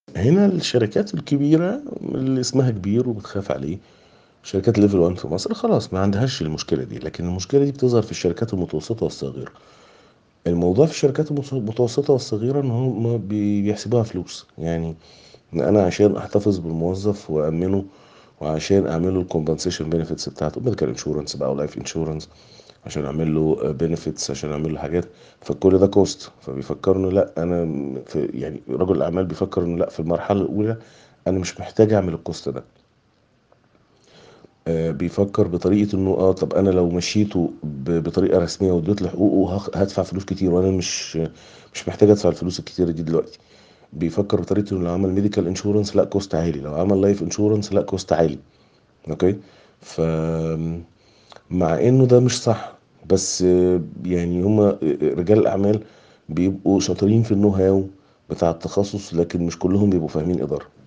هنا الشركات الكبيرة اللي اسمها كبير وبتخاف عليه شركات level 1 في مصر خلاص ما عندهاش المشكلة دي لكن المشكلة دي بتظهر في الشركات المتوسطة والصغيرة الموضوع في الشركات المتوس- المتوسطة والصغيرة إن هم بي- بيحسبوها فلوس يعني إن أنا عشان أحتفظ بالموظف وأأمنه وعشان أعمل له الكومبنسيشن بنفيتس بتاعته ميديكال انشورنس بقى ولايف انشورنس عشان أعمل له بنفيتس عشان أعمل له حاجات فكل ده كوست فبيفكروا إنه لأ أنا في يعني رجل الأعمال بيفكر إنه لأ في المرحلة الأولى أنا مش محتاج أعمل الكوست ده آه، بيفكر بطريقة انه اه طب انا لو مشيته ب- بطريقة رسمية واديت له حقوقه هخ- هدفع فلوس كتير وانا مش مش محتاج ادفع الفلوس الكتيرة دي دلوقتي بيفكر بطريقة انه لو عمل ميديكال انشورنس لا كوست عالي لو عمل لايف انشورنس لا كوست عالي اوكي ف مع انه ده مش صح بس آه، يعني هما رجال الاعمال بيبقوا شاطرين في النو هاو بتاع التخصص لكن مش كلهم بيبقوا فاهمين اداره